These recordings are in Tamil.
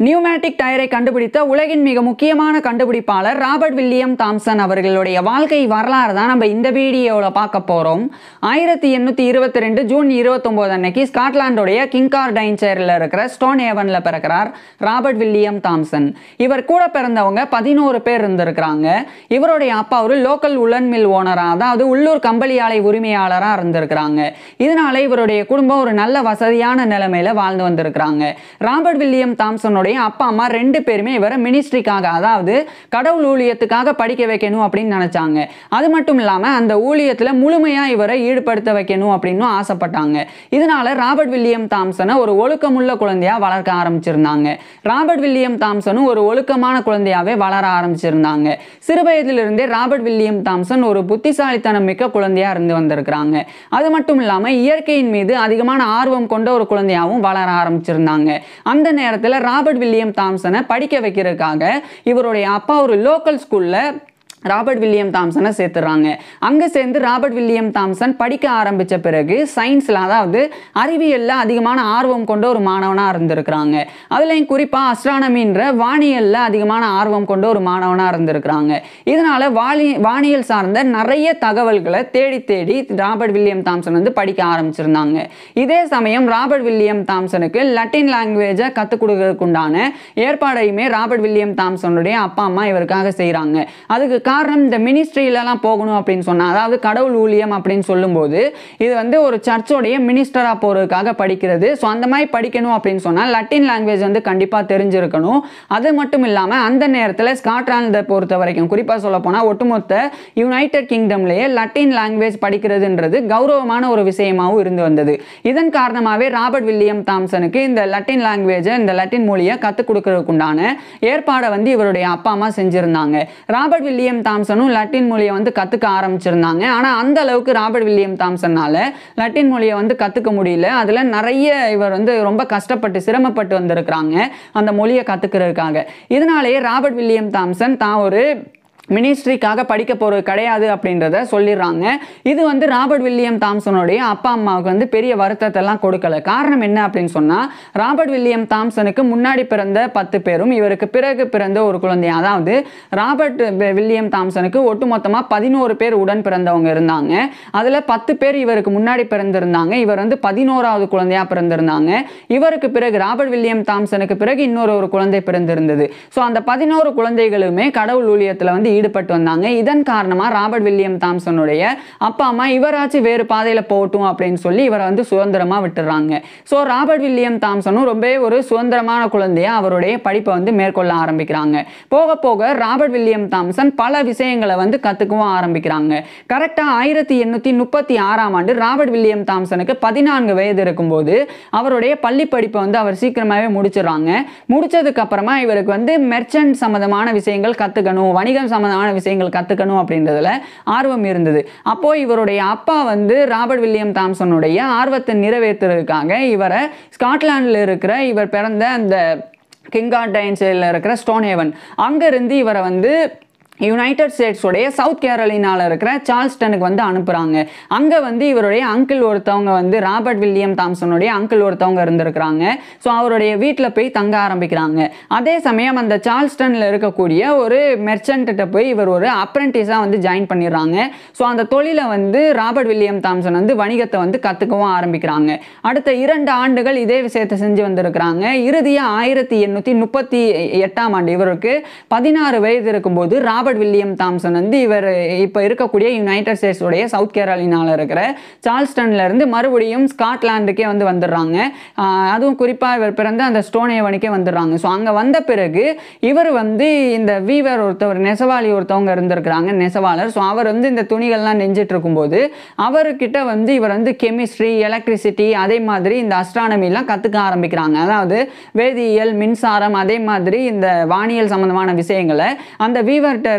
நியூமேட்டிக் டயரை கண்டுபிடித்த உலகின் மிக முக்கியமான கண்டுபிடிப்பாளர் ராபர்ட் வில்லியம் தாம்சன் அவர்களுடைய வாழ்க்கை வரலாறு தான் நம்ம இந்த வீடியோவில் பார்க்க போகிறோம் ஆயிரத்தி எண்ணூற்றி இருபத்தி ரெண்டு ஜூன் இருபத்தொம்போது அன்னைக்கு ஸ்காட்லாண்டோடைய கிங்கார்டைன்சரில் இருக்கிற ஸ்டோன் ஏவனில் பிறக்கிறார் ராபர்ட் வில்லியம் தாம்சன் இவர் கூட பிறந்தவங்க பதினோரு பேர் இருந்திருக்கிறாங்க இவருடைய அப்பா ஒரு லோக்கல் உலன் மில் ஓனராக அதாவது உள்ளூர் கம்பளி ஆலை உரிமையாளராக இருந்திருக்கிறாங்க இதனால இவருடைய குடும்பம் ஒரு நல்ல வசதியான நிலைமையில வாழ்ந்து வந்திருக்கிறாங்க ராபர்ட் வில்லியம் தாம்சனுடைய அப்பா அம்மா ரெண்டு பேருமே இவரை மினிஸ்ட்ரிக்காக அதாவது கடவுள் ஊழியத்துக்காக படிக்க வைக்கணும் அப்படின்னு நினைச்சாங்க அது மட்டும் இல்லாமல் அந்த ஊழியத்தில் முழுமையாக இவரை ஈடுபடுத்த வைக்கணும் அப்படின்னு ஆசைப்பட்டாங்க இதனால ராபர்ட் வில்லியம் தாம்சனை ஒரு ஒழுக்கமுள்ள குழந்தையா வளர்க்க ஆரம்பிச்சிருந்தாங்க ராபர்ட் வில்லியம் தாம்சனும் ஒரு ஒழுக்கமான குழந்தையாவே வளர ஆரம்பிச்சிருந்தாங்க சிறு வயதிலிருந்தே ராபர்ட் வில்லியம் தாம்சன் ஒரு புத்திசாலித்தனம் மிக்க குழந்தையா இருந்து வந்திருக்கிறாங்க அது மட்டும் இல்லாமல் இயற்கையின் மீது அதிகமான ஆர்வம் கொண்ட ஒரு குழந்தையாகவும் வளர ஆரம்பிச்சிருந்தாங்க அந்த நேரத்தில் ராபர்ட் வில்லியம் தாம்சனை படிக்க வைக்கிறதுக்காக இவருடைய அப்பா ஒரு லோக்கல் ஸ்கூலில் ராபர்ட் வில்லியம் தாம்சனை சேர்த்துறாங்க அங்கே சேர்ந்து ராபர்ட் வில்லியம் தாம்சன் படிக்க ஆரம்பித்த பிறகு சயின்ஸில் அதாவது அறிவியலில் அதிகமான ஆர்வம் கொண்ட ஒரு மாணவனாக இருந்திருக்கிறாங்க அதுலேயும் குறிப்பாக அஸ்ட்ரானமின்ற வானியலில் அதிகமான ஆர்வம் கொண்ட ஒரு மாணவனாக இருந்திருக்கிறாங்க இதனால் வாலி வானியல் சார்ந்த நிறைய தகவல்களை தேடி தேடி ராபர்ட் வில்லியம் தாம்சன் வந்து படிக்க ஆரம்பிச்சிருந்தாங்க இதே சமயம் ராபர்ட் வில்லியம் தாம்சனுக்கு லட்டின் லாங்குவேஜை கற்றுக் கொடுக்கறதுக்குண்டான ஏற்பாடையுமே ராபர்ட் வில்லியம் தாம்சனுடைய அப்பா அம்மா இவருக்காக செய்கிறாங்க அதுக்கு காரணம் இந்த மினிஸ்ட்ரியிலலாம் போகணும் அப்படின்னு சொன்னால் அதாவது கடவுள் ஊழியம் அப்படின்னு சொல்லும்போது இது வந்து ஒரு சர்ச்சோடைய மினிஸ்டராக போகிறதுக்காக படிக்கிறது ஸோ அந்த மாதிரி படிக்கணும் அப்படின்னு சொன்னால் லட்டின் லாங்குவேஜ் வந்து கண்டிப்பாக தெரிஞ்சிருக்கணும் அது மட்டும் இல்லாமல் அந்த நேரத்தில் ஸ்காட்லாண்டை பொறுத்த வரைக்கும் குறிப்பாக சொல்ல போனால் ஒட்டுமொத்த யுனைடெட் கிங்டம்லேயே லட்டின் லாங்குவேஜ் படிக்கிறதுன்றது கௌரவமான ஒரு விஷயமாகவும் இருந்து வந்தது இதன் காரணமாகவே ராபர்ட் வில்லியம் தாம்சனுக்கு இந்த லட்டின் லாங்குவேஜை இந்த லட்டின் மொழியை கற்றுக் கொடுக்கறதுக்குண்டான ஏற்பாடை வந்து இவருடைய அப்பா அம்மா செஞ்சுருந்தாங்க ராபர்ட் வில்லியம் தாம்சனும் லட்டின் மொழியை வந்து கற்றுக்க ஆரம்பிச்சிருந்தாங்க ஆனால் அந்த அளவுக்கு ராபர்ட் வில்லியம் தாம்சனால லட்டின் மொழியை வந்து கற்றுக்க முடியல அதில் நிறைய இவர் வந்து ரொம்ப கஷ்டப்பட்டு சிரமப்பட்டு வந்திருக்கிறாங்க அந்த மொழியை கற்றுக்கிறதுக்காக இதனாலேயே ராபர்ட் வில்லியம் தாம்சன் தான் ஒரு மினிஸ்ட்ரிக்காக படிக்க போகிறது கிடையாது அப்படின்றத சொல்லிடுறாங்க இது வந்து ராபர்ட் வில்லியம் தாம்சனுடைய அப்பா அம்மாவுக்கு வந்து பெரிய வருத்தத்தெல்லாம் கொடுக்கல காரணம் என்ன அப்படின்னு சொன்னால் ராபர்ட் வில்லியம் தாம்சனுக்கு முன்னாடி பிறந்த பத்து பேரும் இவருக்கு பிறகு பிறந்த ஒரு குழந்தை அதாவது ராபர்ட் வி- வில்லியம் தாம்சனுக்கு ஒட்டுமொத்தமாக பதினோரு பேர் உடன் பிறந்தவங்க இருந்தாங்க அதில் பத்து பேர் இவருக்கு முன்னாடி பிறந்திருந்தாங்க இவர் வந்து பதினோராவது குழந்தையாக பிறந்திருந்தாங்க இவருக்கு பிறகு ராபர்ட் வில்லியம் தாம்சனுக்கு பிறகு இன்னொரு ஒரு குழந்தை பிறந்திருந்தது ஸோ அந்த பதினோரு குழந்தைகளுமே கடவுள் ஊழியத்தில் வந்து ஈடுபட்டு வந்தாங்க இதன் காரணமாக ராபர்ட் வில்லியம் தாம்சனுடைய அப்பா அம்மா இவராச்சும் வேறு பாதையில் போகட்டும் அப்படின்னு சொல்லி இவரை வந்து சுதந்திரமாக விட்டுறாங்க ஸோ ராபர்ட் வில்லியம் தாம்சனும் ரொம்பவே ஒரு சுதந்திரமான குழந்தையா அவருடைய படிப்பை வந்து மேற்கொள்ள ஆரம்பிக்கிறாங்க போக போக ராபர்ட் வில்லியம் தாம்சன் பல விஷயங்களை வந்து கற்றுக்கவும் ஆரம்பிக்கிறாங்க கரெக்டாக ஆயிரத்தி எண்ணூற்றி முப்பத்தி ஆறாம் ஆண்டு ராபர்ட் வில்லியம் தாம்சனுக்கு பதினான்கு வயது இருக்கும்போது அவருடைய பள்ளி படிப்பை வந்து அவர் சீக்கிரமாகவே முடிச்சிடுறாங்க முடிச்சதுக்கு அப்புறமா இவருக்கு வந்து மெர்ச்சன்ட் சம்மந்தமான விஷயங்கள் கற்றுக்கணும் வணிகம் சம்மந்தமான விஷயங்கள் கற்றுக்கணும் அப்படின்றதுல ஆர்வம் இருந்தது அப்போ இவருடைய அப்பா வந்து ராபர்ட் வில்லியம் தாம்சனுடைய ஆர்வத்தை நிறைவேற்றுறதுக்காக இவரை ஸ்காட்லாண்டில் இருக்கிற இவர் பிறந்த அந்த கிங்கார்டைன்ஸில் இருக்கிற ஸ்டோன்ஹேவன் அங்கேருந்து இவரை வந்து யுனைடெட் ஸ்டேட்ஸோடைய சவுத் கேரளினால இருக்கிற சார்ல்ஸ்டனுக்கு வந்து அனுப்புகிறாங்க அங்கே வந்து இவருடைய அங்கிள் ஒருத்தவங்க வந்து ராபர்ட் வில்லியம் தாம்சனுடைய அங்கிள் ஒருத்தவங்க இருந்திருக்கிறாங்க ஸோ அவருடைய வீட்டில் போய் தங்க ஆரம்பிக்கிறாங்க அதே சமயம் அந்த சார்ல்ஸ்டனில் இருக்கக்கூடிய ஒரு மெர்ச்சன்ட்ட போய் இவர் ஒரு அப்ரெண்டிஸாக வந்து ஜாயின் பண்ணிடுறாங்க ஸோ அந்த தொழிலை வந்து ராபர்ட் வில்லியம் தாம்சன் வந்து வணிகத்தை வந்து கற்றுக்கவும் ஆரம்பிக்கிறாங்க அடுத்த இரண்டு ஆண்டுகள் இதே விஷயத்தை செஞ்சு வந்திருக்கிறாங்க இறுதியாக ஆயிரத்தி எண்ணூற்றி முப்பத்தி எட்டாம் ஆண்டு இவருக்கு பதினாறு வயது இருக்கும்போது ராபர்ட் வில்லியம் தாம்சன் வந்து இவர் இப்போ இருக்கக்கூடிய யுனைடெட் ஸ்டேட்ஸோடைய சவுத் கேரளினால இருக்கிற சார்ல்ஸ்டன்ல இருந்து மறுபடியும் ஸ்காட்லாண்டுக்கே வந்து வந்துடுறாங்க ஆஹ் அதுவும் குறிப்பாக இவர் பிறந்த அந்த ஸ்டோனேவனுக்கே வந்துடுறாங்க ஸோ அங்கே வந்த பிறகு இவர் வந்து இந்த வீவர் ஒருத்தவர் நெசவாளி ஒருத்தவங்க இருந்திருக்கிறாங்க நெசவாளர் ஸோ அவர் வந்து இந்த துணிகள்லாம் நெஞ்சிட்டு இருக்கும்போது அவர்கிட்ட வந்து இவர் வந்து கெமிஸ்ட்ரி எலக்ட்ரிசிட்டி அதே மாதிரி இந்த அஸ்ட்ரானமிலாம் கற்றுக்க ஆரம்பிக்கிறாங்க அதாவது வேதியியல் மின்சாரம் அதே மாதிரி இந்த வானியல் சம்மந்தமான விஷயங்களை அந்த வீவர்கிட்ட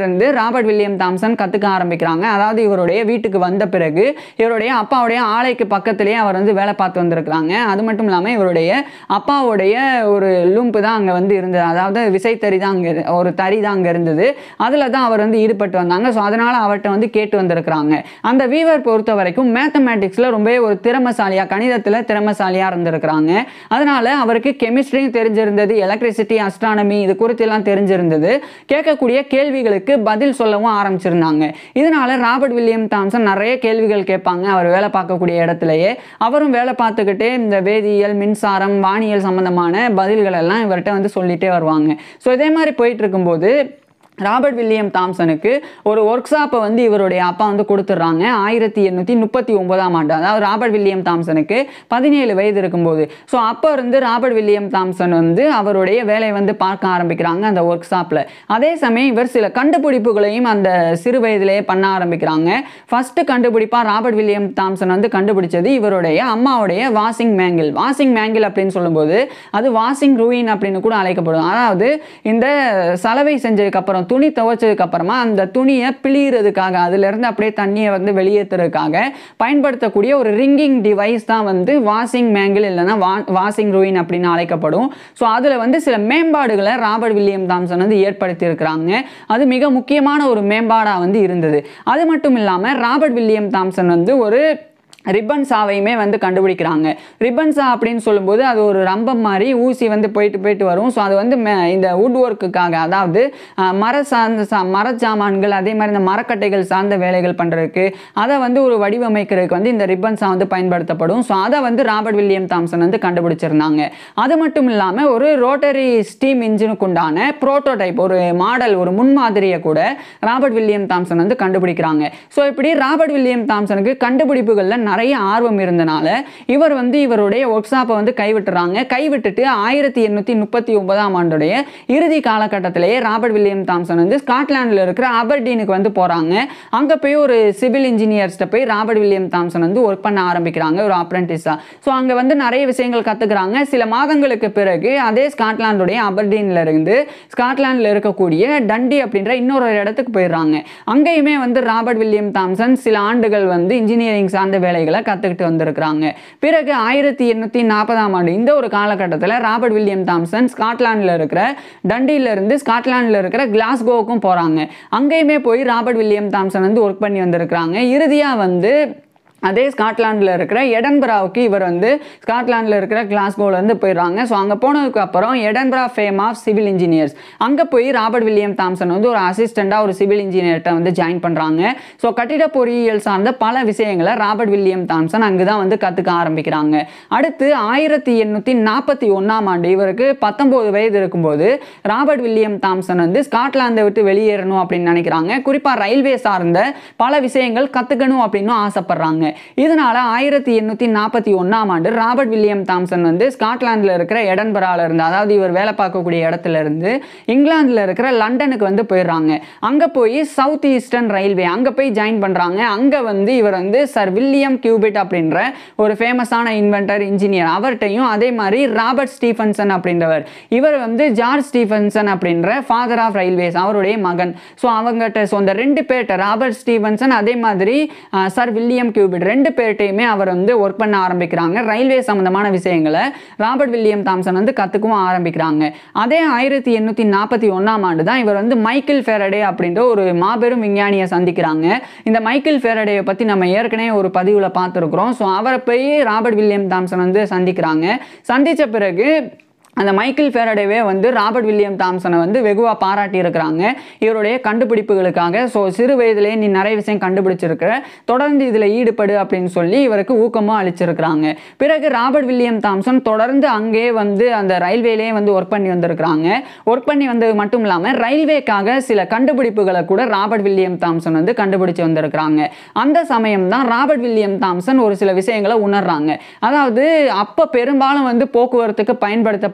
இருந்து ராபர்ட் வில்லியம் தாம்சன் கற்றுக்க ஆரம்பிக்கிறாங்க அதாவது இவருடைய வீட்டுக்கு வந்த பிறகு இவருடைய அப்பாவுடைய ஆலைக்கு பக்கத்திலேயே அவர் வந்து வேலை பார்த்து வந்திருக்கிறாங்க அது மட்டும் இல்லாமல் இவருடைய அப்பாவுடைய ஒரு லும்பு தான் அங்கே வந்து இருந்தது அதாவது விசைத்தறி தான் அங்கே ஒரு தறி தான் அங்கே இருந்தது அதில் தான் அவர் வந்து ஈடுபட்டு வந்தாங்க ஸோ அதனால் அவர்கிட்ட வந்து கேட்டு வந்திருக்கிறாங்க அந்த வீவர் பொறுத்த வரைக்கும் மேத்தமேட்டிக்ஸில் ரொம்பவே ஒரு திறமசாலியாக கணிதத்தில் திறமசாலியாக இருந்திருக்கிறாங்க அதனால் அவருக்கு கெமிஸ்ட்ரியும் தெரிஞ்சிருந்தது எலக்ட்ரிசிட்டி அஸ்ட்ரானமி இது குறித்தெல்லாம் தெரிஞ்சிருந்தது கேட்கக்கூடிய கேள்விகளுக்கு பதில் சொல்லவும் ஆரம்பிச்சிருந்தாங்க இதனால ராபர்ட் வில்லியம் தாம்சன் நிறைய கேள்விகள் கேட்பாங்க அவர் வேலை பார்க்கக்கூடிய இடத்துலயே அவரும் வேலை பார்த்துக்கிட்டே இந்த வேதியியல் மின்சாரம் வானியல் சம்பந்தமான பதில்கள் எல்லாம் இவர்கிட்ட வந்து சொல்லிட்டே வருவாங்க ஸோ இதே மாதிரி போயிட்டு இருக்கும்போது ராபர்ட் வில்லியம் தாம்சனுக்கு ஒரு ஒர்க் ஷாப்பை வந்து இவருடைய அப்பா வந்து கொடுத்துட்றாங்க ஆயிரத்தி எண்ணூற்றி முப்பத்தி ஒன்பதாம் ஆண்டு அதாவது ராபர்ட் வில்லியம் தாம்சனுக்கு பதினேழு வயது இருக்கும்போது ஸோ அப்போ இருந்து ராபர்ட் வில்லியம் தாம்சன் வந்து அவருடைய வேலையை வந்து பார்க்க ஆரம்பிக்கிறாங்க அந்த ஒர்க் ஷாப்பில் அதே சமயம் இவர் சில கண்டுபிடிப்புகளையும் அந்த சிறு வயதிலேயே பண்ண ஆரம்பிக்கிறாங்க ஃபர்ஸ்ட் கண்டுபிடிப்பாக ராபர்ட் வில்லியம் தாம்சன் வந்து கண்டுபிடிச்சது இவருடைய அம்மாவுடைய வாஷிங் மேங்கிள் வாஷிங் மேங்கிள் அப்படின்னு சொல்லும்போது அது வாஷிங் ரூயின் அப்படின்னு கூட அழைக்கப்படும் அதாவது இந்த சலவை செஞ்சதுக்கு அப்புறம் துணி துவைச்சதுக்கு அப்புறமா அந்த துணியை பிழியறதுக்காக அதுலேருந்து அப்படியே தண்ணியை வந்து வெளியேற்றுறதுக்காக பயன்படுத்தக்கூடிய ஒரு ரிங்கிங் டிவைஸ் தான் வந்து வாஷிங் மேங்கிள் இல்லைன்னா வா வாஷிங் ரூயின் அப்படின்னு அழைக்கப்படும் ஸோ அதில் வந்து சில மேம்பாடுகளை ராபர்ட் வில்லியம் தாம்சன் வந்து ஏற்படுத்தியிருக்கிறாங்க அது மிக முக்கியமான ஒரு மேம்பாடாக வந்து இருந்தது அது மட்டும் இல்லாமல் ராபர்ட் வில்லியம் தாம்சன் வந்து ஒரு ரிப்பன் சாவையுமே வந்து கண்டுபிடிக்கிறாங்க ரிப்பன் சா அப்படின்னு சொல்லும்போது அது ஒரு ரம்பம் மாதிரி ஊசி வந்து போயிட்டு போயிட்டு வரும் ஸோ அது வந்து மே- இந்த வுட் ஒர்க்குக்காக அதாவது அஹ், மர சார்ந்த சா மர சாமான்கள் அதே மாதிரி இந்த மரக்கட்டைகள் சார்ந்த வேலைகள் பண்ணுறதுக்கு அதை வந்து ஒரு வடிவமைக்கிறதுக்கு வந்து இந்த ரிப்பன் சா வந்து பயன்படுத்தப்படும் ஸோ அதை வந்து ராபர்ட் வில்லியம் தாம்சன் வந்து கண்டுபிடிச்சிருந்தாங்க அது மட்டும் இல்லாமல் ஒரு ரோட்டரி ஸ்டீம் இன்ஜினுக்கு உண்டான ப்ரோட்டோடைப் ஒரு மாடல் ஒரு முன்மாதிரியை கூட ராபர்ட் வில்லியம் தாம்சன் வந்து கண்டுபிடிக்கிறாங்க ஸோ இப்படி ராபர்ட் வில்லியம் தாம்சனுக்கு கண்டுபிடிப்புகளில் நிறைய ஆர்வம் இருந்தனால இவர் வந்து இவருடைய ஒர்க் ஷாப்பை வந்து கைவிட்டுறாங்க கைவிட்டுட்டு ஆயிரத்தி எண்ணூற்றி முப்பத்தி ஒன்பதாம் ஆண்டுடைய இறுதி காலகட்டத்திலேயே ராபர்ட் வில்லியம் தாம்சன் வந்து ஸ்காட்லாண்டில் இருக்கிற அபர்டீனுக்கு வந்து போகிறாங்க அங்கே போய் ஒரு சிவில் இன்ஜினியர்ஸ்ட்ட போய் ராபர்ட் வில்லியம் தாம்சன் வந்து ஒர்க் பண்ண ஆரம்பிக்கிறாங்க ஒரு அப்ரெண்டிஸாக ஸோ அங்கே வந்து நிறைய விஷயங்கள் கற்றுக்குறாங்க சில மாதங்களுக்கு பிறகு அதே ஸ்காட்லாண்டுடைய அபர்டீனில் இருந்து ஸ்காட்லாண்டில் இருக்கக்கூடிய டண்டி அப்படின்ற இன்னொரு இடத்துக்கு போயிடுறாங்க அங்கேயுமே வந்து ராபர்ட் வில்லியம் தாம்சன் சில ஆண்டுகள் வந்து இன்ஜினியரிங் சார்ந்த வேலைகளை கற்றுக்கிட்டு வந்திருக்கிறாங்க பிறகு ஆயிரத்தி எண்ணூற்றி நாற்பதாம் ஆண்டு இந்த ஒரு காலகட்டத்தில் ராபர்ட் வில்லியம் தாம்சன் ஸ்காட்லாண்டில் இருக்கிற டண்டியில இருந்து ஸ்காட்லாண்டில் இருக்கிற கிளாஸ்கோவுக்கும் போகிறாங்க அங்கேயுமே போய் ராபர்ட் வில்லியம் தாம்சன் வந்து ஒர்க் பண்ணி வந்திருக்கிறாங்க இறுதியாக வந்து அதே ஸ்காட்லாண்டில் இருக்கிற எடன்பராவுக்கு இவர் வந்து ஸ்காட்லாண்டில் இருக்கிற கிளாஸ்கோவில் வந்து போயிடுறாங்க ஸோ அங்கே போனதுக்கு அப்புறம் Edinburgh fame of civil engineers அங்கே போய் ராபர்ட் வில்லியம் தாம்சன் வந்து ஒரு அசிஸ்டண்ட்டாக ஒரு சிவில் இன்ஜினியர்கிட்ட வந்து ஜாயின் பண்ணுறாங்க ஸோ கட்டிட பொறியியல் சார்ந்த பல விஷயங்களை ராபர்ட் வில்லியம் தாம்சன் அங்கே தான் வந்து கற்றுக்க ஆரம்பிக்கிறாங்க அடுத்து ஆயிரத்தி எண்ணூற்றி நாற்பத்தி ஒன்றாம் ஆண்டு இவருக்கு பத்தொம்போது வயது இருக்கும்போது ராபர்ட் வில்லியம் தாம்சன் வந்து ஸ்காட்லாந்தை விட்டு வெளியேறணும் அப்படின்னு நினைக்கிறாங்க குறிப்பாக ரயில்வே சார்ந்த பல விஷயங்கள் கற்றுக்கணும் அப்படின்னு ஆசைப்படுறாங்க இதனால ஆயிரத்தி எண்ணூற்றி நாற்பத்தி ஒன்றாம் ஆண்டு ராபர்ட் வில்லியம் தாம்சன் வந்து ஸ்காட்லாண்டில் இருக்கிற எடன்பரால இருந்து அதாவது இவர் வேலை பார்க்கக்கூடிய இடத்துல இருந்து இங்கிலாந்தில் இருக்கிற லண்டனுக்கு வந்து போயிடுறாங்க அங்கே போய் சவுத் ஈஸ்டர்ன் ரயில்வே அங்கே போய் ஜாயின் பண்ணுறாங்க அங்கே வந்து இவர் வந்து சர் வில்லியம் கியூபிட் அப்படின்ற ஒரு ஃபேமஸான இன்வென்டர் இன்ஜினியர் அவர்கிட்டையும் அதே மாதிரி ராபர்ட் ஸ்டீஃபன்சன் அப்படின்றவர் இவர் வந்து ஜார்ஜ் ஸ்டீஃபன்சன் அப்படின்ற ஃபாதர் ஆஃப் ரயில்வேஸ் அவருடைய மகன் ஸோ அவங்ககிட்ட ஸோ அந்த ரெண்டு பேர்கிட்ட ராபர்ட் ஸ்டீவன்சன் அதே மாதிரி சர் வில்லியம் கியூபிட் ரெண்டு பேர்ட்டையுமே அவர் வந்து ஒர்க் பண்ண ஆரம்பிக்கிறாங்க ரயில்வே சம்பந்தமான விஷயங்களை ராபர்ட் வில்லியம் தாம்சன் வந்து கற்றுக்கவும் ஆரம்பிக்கிறாங்க அதே ஆயிரத்தி எண்ணூற்றி நாற்பத்தி ஒன்றாம் ஆண்டு தான் இவர் வந்து மைக்கேல் ஃபெரடே அப்படின்ற ஒரு மாபெரும் விஞ்ஞானியை சந்திக்கிறாங்க இந்த மைக்கேல் ஃபெரடேயை பற்றி நம்ம ஏற்கனவே ஒரு பதிவில் பார்த்துருக்குறோம் ஸோ அவரை போய் ராபர்ட் வில்லியம் தாம்சன் வந்து சந்திக்கிறாங்க சந்தித்த பிறகு அந்த மைக்கேல் ஃபேரடேவே வந்து ராபர்ட் வில்லியம் தாம்சனை வந்து வெகுவாக பாராட்டி இருக்கிறாங்க இவருடைய கண்டுபிடிப்புகளுக்காக ஸோ சிறு வயதிலே நீ நிறைய விஷயம் கண்டுபிடிச்சிருக்கிற தொடர்ந்து இதில் ஈடுபடு அப்படின்னு சொல்லி இவருக்கு ஊக்கமும் அளிச்சிருக்கிறாங்க பிறகு ராபர்ட் வில்லியம் தாம்சன் தொடர்ந்து அங்கே வந்து அந்த ரயில்வேலேயே வந்து ஒர்க் பண்ணி வந்திருக்கிறாங்க ஒர்க் பண்ணி வந்தது மட்டும் இல்லாமல் ரயில்வேக்காக சில கண்டுபிடிப்புகளை கூட ராபர்ட் வில்லியம் தாம்சன் வந்து கண்டுபிடிச்சு வந்திருக்கிறாங்க அந்த சமயம் தான் ராபர்ட் வில்லியம் தாம்சன் ஒரு சில விஷயங்களை உணர்றாங்க அதாவது அப்போ பெரும்பாலும் வந்து போக்குவரத்துக்கு பயன்படுத்தப்பட்ட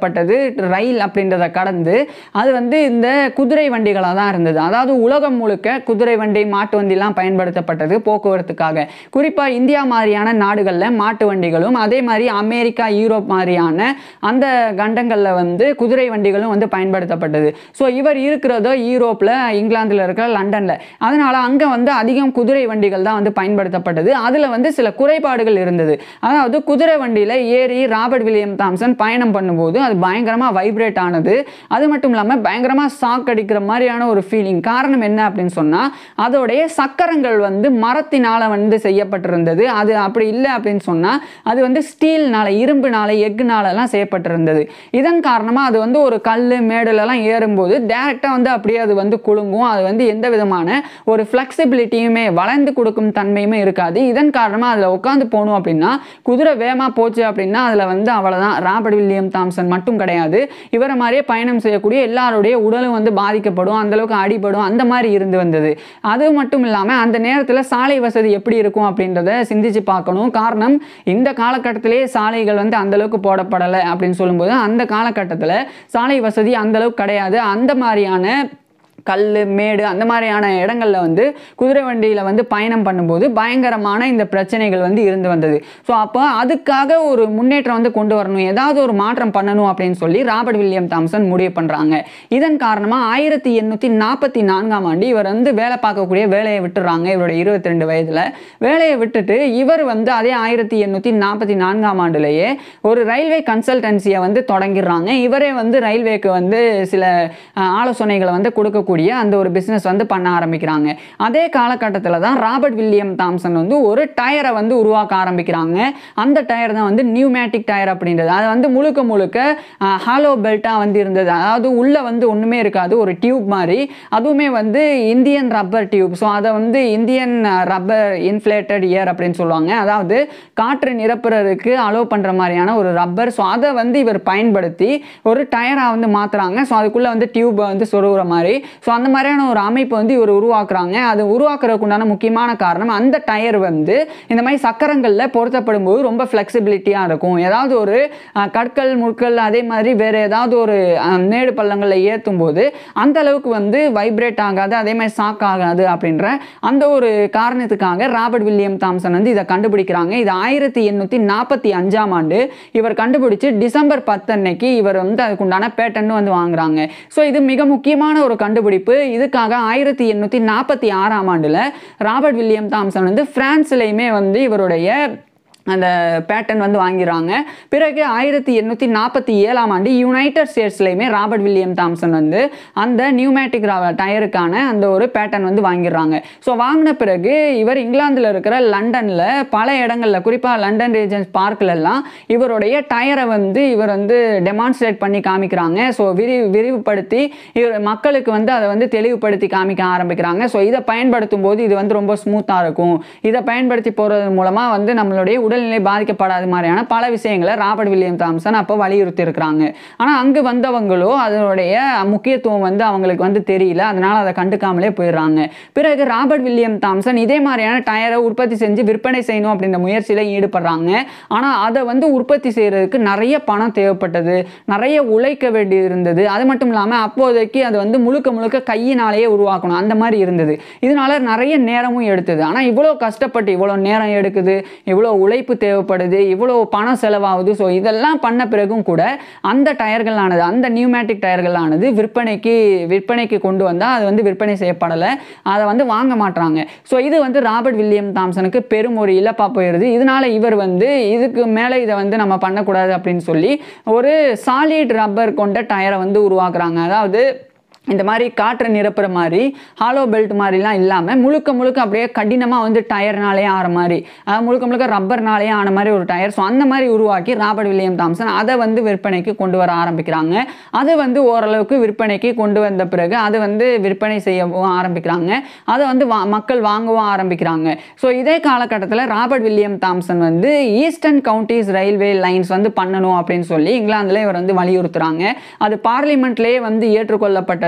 பயன்படுத்தப்பட்டது ரயில் அப்படின்றத கடந்து அது வந்து இந்த குதிரை வண்டிகளாக தான் இருந்தது அதாவது உலகம் முழுக்க குதிரை வண்டி மாட்டு வண்டிலாம் பயன்படுத்தப்பட்டது போக்குவரத்துக்காக குறிப்பாக இந்தியா மாதிரியான நாடுகளில் மாட்டு வண்டிகளும் அதே மாதிரி அமெரிக்கா யூரோப் மாதிரியான அந்த கண்டங்களில் வந்து குதிரை வண்டிகளும் வந்து பயன்படுத்தப்பட்டது ஸோ இவர் இருக்கிறதோ யூரோப்பில் இங்கிலாந்தில் இருக்கிற லண்டனில் அதனால் அங்கே வந்து அதிகம் குதிரை வண்டிகள் தான் வந்து பயன்படுத்தப்பட்டது அதில் வந்து சில குறைபாடுகள் இருந்தது அதாவது குதிரை வண்டியில் ஏறி ராபர்ட் வில்லியம் தாம்சன் பயணம் பண்ணும்போது அது பயங்கரமாக வைப்ரேட் ஆனது அது மட்டும் இல்லாமல் பயங்கரமாக ஷாக் அடிக்கிற மாதிரியான ஒரு ஃபீலிங் காரணம் என்ன அப்படின்னு சொன்னால் அதோடைய சக்கரங்கள் வந்து மரத்தினால் வந்து செய்யப்பட்டிருந்தது அது அப்படி இல்லை அப்படின்னு சொன்னால் அது வந்து ஸ்டீல்னால இரும்புனால எக்குனாலலாம் செய்யப்பட்டிருந்தது இதன் காரணமாக அது வந்து ஒரு கல் மேடுலலாம் ஏறும்போது டேரெக்டாக வந்து அப்படியே அது வந்து குலுங்கும் அது வந்து எந்த விதமான ஒரு ஃப்ளெக்சிபிலிட்டியுமே வளைந்து கொடுக்கும் தன்மையுமே இருக்காது இதன் காரணமாக அதில் உட்காந்து போகணும் அப்படின்னா குதிரை வேகமாக போச்சு அப்படின்னா அதில் வந்து அவ்வளோதான் ராபர்ட் வில்லியம் தாம்சன் மட்டும் கிடையாது இவரை மாதிரியே பயணம் செய்யக்கூடிய எல்லாருடைய உடலும் வந்து பாதிக்கப்படும் அந்த அளவுக்கு அடிபடும் அந்த மாதிரி இருந்து வந்தது அது மட்டும் இல்லாமல் அந்த நேரத்தில் சாலை வசதி எப்படி இருக்கும் அப்படின்றத சிந்திச்சு பார்க்கணும் காரணம் இந்த காலகட்டத்திலே சாலைகள் வந்து அந்த அளவுக்கு போடப்படலை அப்படின்னு சொல்லும்போது அந்த காலகட்டத்தில் சாலை வசதி அந்த அளவுக்கு கிடையாது அந்த மாதிரியான கல் மேடு அந்த மாதிரியான இடங்கள்ல வந்து குதிரை வண்டியில் வந்து பயணம் பண்ணும்போது பயங்கரமான இந்த பிரச்சனைகள் வந்து இருந்து வந்தது ஸோ அப்போ அதுக்காக ஒரு முன்னேற்றம் வந்து கொண்டு வரணும் ஏதாவது ஒரு மாற்றம் பண்ணணும் அப்படின்னு சொல்லி ராபர்ட் வில்லியம் தாம்சன் முடிவு பண்ணுறாங்க இதன் காரணமாக ஆயிரத்தி எண்ணூற்றி நாற்பத்தி நான்காம் ஆண்டு இவர் வந்து வேலை பார்க்கக்கூடிய வேலையை விட்டுறாங்க இவருடைய இருபத்தி ரெண்டு வயதில் வேலையை விட்டுட்டு இவர் வந்து அதே ஆயிரத்தி எண்ணூற்றி நாற்பத்தி நான்காம் ஆண்டுலேயே ஒரு ரயில்வே கன்சல்டன்சியை வந்து தொடங்கிடுறாங்க இவரே வந்து ரயில்வேக்கு வந்து சில அஹ், ஆலோசனைகளை வந்து கொடுக்கக்கூடிய அந்த ஒரு பிஸ்னஸ் வந்து பண்ண ஆரம்பிக்கிறாங்க அதே காலகட்டத்தில் தான் ராபர்ட் வில்லியம் தாம்சன் வந்து ஒரு டயரை வந்து உருவாக்க ஆரம்பிக்கிறாங்க அந்த டயர் தான் வந்து நியூமேட்டிக் டயர் அப்படின்றது அது வந்து முழுக்க முழுக்க ஹாலோ பெல்ட்டாக வந்து இருந்தது அதாவது உள்ளே வந்து ஒன்றுமே இருக்காது ஒரு டியூப் மாதிரி அதுவுமே வந்து இந்தியன் ரப்பர் டியூப் ஸோ அதை வந்து இந்தியன் ரப்பர் இன்ஃப்ளேட்டட் இயர் அப்படின்னு சொல்லுவாங்க அதாவது காற்று நிரப்புறதுக்கு அலோவ் பண்ணுற மாதிரியான ஒரு ரப்பர் ஸோ அதை வந்து இவர் பயன்படுத்தி ஒரு டயராக வந்து மாற்றுறாங்க ஸோ அதுக்குள்ளே வந்து டியூப்பை வந்து சொருகிற மாதிரி ஸோ அந்த மாதிரியான ஒரு அமைப்பு வந்து இவர் உருவாக்குறாங்க அது உருவாக்குறதுக்கு உண்டான முக்கியமான காரணம் அந்த டயர் வந்து இந்த மாதிரி சக்கரங்களில் பொருத்தப்படும் போது ரொம்ப ஃப்ளெக்சிபிலிட்டியாக இருக்கும் ஏதாவது ஒரு அஹ், கற்கள் முற்கள் அதே மாதிரி வேறு ஏதாவது ஒரு அஹ், மேடு பள்ளங்களில் ஏற்றும் போது அந்த அளவுக்கு வந்து வைப்ரேட் ஆகாது அதே மாதிரி ஷாக் ஆகாது அப்படின்ற அந்த ஒரு காரணத்துக்காக ராபர்ட் வில்லியம் தாம்சன் வந்து இதை கண்டுபிடிக்கிறாங்க இது ஆயிரத்தி எண்ணூற்றி நாற்பத்தி அஞ்சாம் ஆண்டு இவர் கண்டுபிடிச்சு டிசம்பர் பத்து அன்னைக்கு இவர் வந்து அதுக்குண்டான பேட்டன் வந்து வாங்குறாங்க ஸோ இது மிக முக்கியமான ஒரு கண்டுபிடிப்பு இதுக்காக ஆயிரத்தி எண்ணூற்றி நாற்பத்தி ஆறாம் ஆண்டில் ராபர்ட் வில்லியம் தாம்சன் வந்து பிரான்ஸ்லையுமே வந்து இவருடைய அந்த பேட்டன் வந்து வாங்கிறாங்க பிறகு ஆயிரத்தி எண்ணூற்றி நாற்பத்தி ஏழாம் ஆண்டு யுனைடெட் ஸ்டேட்ஸ்லையுமே ராபர்ட் வில்லியம் தாம்சன் வந்து அந்த நியூமேட்டிக் டயருக்கான அந்த ஒரு பேட்டன் வந்து வாங்கிடுறாங்க ஸோ வாங்கின பிறகு இவர் இங்கிலாந்தில் இருக்கிற லண்டனில் பல இடங்களில் குறிப்பாக லண்டன் ரீஜன்ஸ் பார்க்கிலெல்லாம் இவருடைய டயரை வந்து இவர் வந்து டெமான்ஸ்ட்ரேட் பண்ணி காமிக்கிறாங்க ஸோ விரி விரிவுபடுத்தி இவர் மக்களுக்கு வந்து அதை வந்து தெளிவுபடுத்தி காமிக்க ஆரம்பிக்கிறாங்க ஸோ இதை பயன்படுத்தும் போது இது வந்து ரொம்ப ஸ்மூத்தாக இருக்கும் இதை பயன்படுத்தி போகிறது மூலமாக வந்து நம்மளுடைய உடல்நிலை பாதிக்கப்படாத மாதிரியான பல விஷயங்களை ராபர்ட் வில்லியம் தாம்சன் அப்போ வலியுறுத்தி இருக்கிறாங்க ஆனால் அங்கு வந்தவங்களோ அதனுடைய முக்கியத்துவம் வந்து அவங்களுக்கு வந்து தெரியல அதனால் அதை கண்டுக்காமலே போயிடுறாங்க பிறகு ராபர்ட் வில்லியம் தாம்சன் இதே மாதிரியான டயரை உற்பத்தி செஞ்சு விற்பனை செய்யணும் அப்படின்ற முயற்சியில் ஈடுபடுறாங்க ஆனால் அதை வந்து உற்பத்தி செய்கிறதுக்கு நிறைய பணம் தேவைப்பட்டது நிறைய உழைக்க வேண்டி இருந்தது அது மட்டும் இல்லாமல் அப்போதைக்கு அது வந்து முழுக்க முழுக்க கையினாலேயே உருவாக்கணும் அந்த மாதிரி இருந்தது இதனால நிறைய நேரமும் எடுத்தது ஆனால் இவ்வளோ கஷ்டப்பட்டு இவ்வளோ நேரம் எடுக்குது இவ்வளோ உழைப்பு தேவைப்படுது இவ்வளோ பணம் செலவாகுது ஸோ இதெல்லாம் பண்ண பிறகும் கூட அந்த டயர்களானது அந்த நியூமேட்டிக் டயர்களானது விற்பனைக்கு விற்பனைக்கு கொண்டு வந்தால் அது வந்து விற்பனை செய்யப்படலை அதை வந்து வாங்க மாட்றாங்க ஸோ இது வந்து ராபர்ட் வில்லியம் தாம்சனுக்கு பெரும் ஒரு இழப்பாக போயிடுது இதனால இவர் வந்து இதுக்கு மேலே இதை வந்து நம்ம பண்ணக்கூடாது அப்படின்னு சொல்லி ஒரு சாலிட் ரப்பர் கொண்ட டயரை வந்து உருவாக்குறாங்க அதாவது இந்த மாதிரி காற்றை நிரப்புற மாதிரி ஹாலோ பெல்ட் மாதிரிலாம் இல்லாமல் முழுக்க முழுக்க அப்படியே கடினமாக வந்து டயர்னாலே ஆற மாதிரி அதாவது முழுக்க முழுக்க ரப்பர்னாலே ஆன மாதிரி ஒரு டயர் ஸோ அந்த மாதிரி உருவாக்கி ராபர்ட் வில்லியம் தாம்சன் அதை வந்து விற்பனைக்கு கொண்டு வர ஆரம்பிக்கிறாங்க அது வந்து ஓரளவுக்கு விற்பனைக்கு கொண்டு வந்த பிறகு அது வந்து விற்பனை செய்யவும் ஆரம்பிக்கிறாங்க அதை வந்து வா மக்கள் வாங்கவும் ஆரம்பிக்கிறாங்க ஸோ இதே காலகட்டத்தில் ராபர்ட் வில்லியம் தாம்சன் வந்து ஈஸ்டர்ன் கவுண்டிஸ் ரயில்வே லைன்ஸ் வந்து பண்ணணும் அப்படின்னு சொல்லி இங்கிலாந்தில் இவர் வந்து வலியுறுத்துறாங்க அது பார்லிமெண்ட்லேயே வந்து ஏற்றுக்கொள்ளப்பட்டது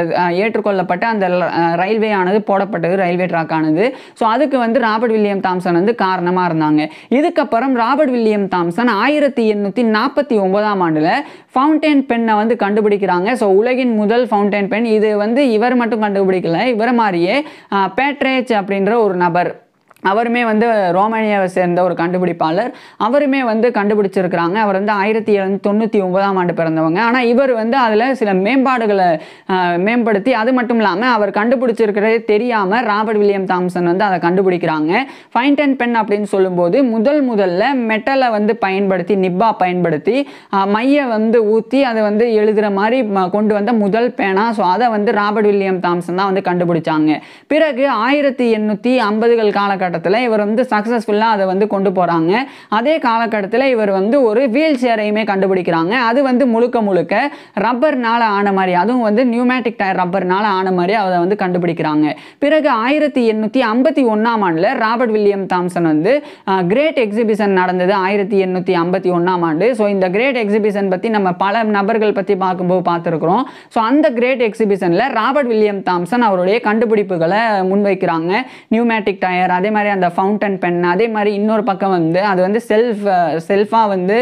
அஹ், ஏற்றுக்கொள்ளப்பட்ட அந்த ரயில்வே ஆனது போடப்பட்டது ரயில்வே ட்ராக் ஆனது ஸோ அதுக்கு வந்து ராபர்ட் வில்லியம் தாம்சன் வந்து காரணமாக இருந்தாங்க இதுக்கப்புறம் ராபர்ட் வில்லியம் தாம்சன் ஆயிரத்தி எண்ணூற்றி நாற்பத்தி ஒன்பதாம் ஆண்டில் ஃபவுண்டைன் பென்னை வந்து கண்டுபிடிக்கிறாங்க ஸோ உலகின் முதல் ஃபவுண்டைன் பென் இது வந்து இவர் மட்டும் கண்டுபிடிக்கல இவரை மாதிரியே பேட்ரேஜ் அப்படின்ற ஒரு நபர் அவருமே வந்து ரோமானியாவை சேர்ந்த ஒரு கண்டுபிடிப்பாளர் அவருமே வந்து கண்டுபிடிச்சிருக்கிறாங்க அவர் வந்து ஆயிரத்தி எழுநூத்தி தொண்ணூற்றி ஒன்பதாம் ஆண்டு பிறந்தவங்க ஆனால் இவர் வந்து அதில் சில மேம்பாடுகளை ஆஹ், மேம்படுத்தி அது மட்டும் இல்லாமல் அவர் கண்டுபிடிச்சிருக்கிறதே தெரியாமல் ராபர்ட் வில்லியம் தாம்சன் வந்து அதை கண்டுபிடிக்கிறாங்க ஃபைன்டன் பென் அப்படின்னு சொல்லும்போது முதல் முதல்ல மெட்டலை வந்து பயன்படுத்தி நிப்பா பயன்படுத்தி ஆஹ், மைய வந்து ஊற்றி அதை வந்து எழுதுகிற மாதிரி ம- கொண்டு வந்த முதல் பேனா ஸோ அதை வந்து ராபர்ட் வில்லியம் தாம்சன் தான் வந்து கண்டுபிடிச்சாங்க பிறகு ஆயிரத்தி எண்ணூற்றி ஐம்பதுகள் காலகட்டத்தில் இவர் வந்து சக்ஸஸ்ஃபுல்லாக அதை வந்து கொண்டு போகிறாங்க அதே காலகட்டத்தில் இவர் வந்து ஒரு வீல் சேரையுமே கண்டுபிடிக்கிறாங்க அது வந்து முழுக்க முழுக்க ரப்பர்னால ஆன மாதிரி அதுவும் வந்து நியூமேட்டிக் டயர் ரப்பர்னால ஆன மாதிரி அதை வந்து கண்டுபிடிக்கிறாங்க பிறகு ஆயிரத்தி எண்ணூற்றி ஐம்பத்தி ஒன்றாம் ஆண்டில் ராபர்ட் வில்லியம் தாம்சன் வந்து கிரேட் எக்ஸிபிஷன் நடந்தது ஆயிரத்தி எண்ணூற்றி ஐம்பத்தி ஒன்றாம் ஆண்டு ஸோ இந்த கிரேட் எக்ஸிபிஷன் பற்றி நம்ம பல நபர்கள் பற்றி பார்க்கும்போது பார்த்துருக்குறோம் ஸோ அந்த கிரேட் எக்ஸிபிஷனில் ராபர்ட் வில்லியம் தாம்சன் அவருடைய கண்டுபிடிப்புகளை முன்வைக்கிறாங்க நியூமேட்டிக் டயர் அதே மாதிரி அந்த ஃபவுண்டன் பென் அதே மாதிரி இன்னொரு பக்கம் வந்து அது வந்து செல்ஃப் செல்ஃபாக வந்து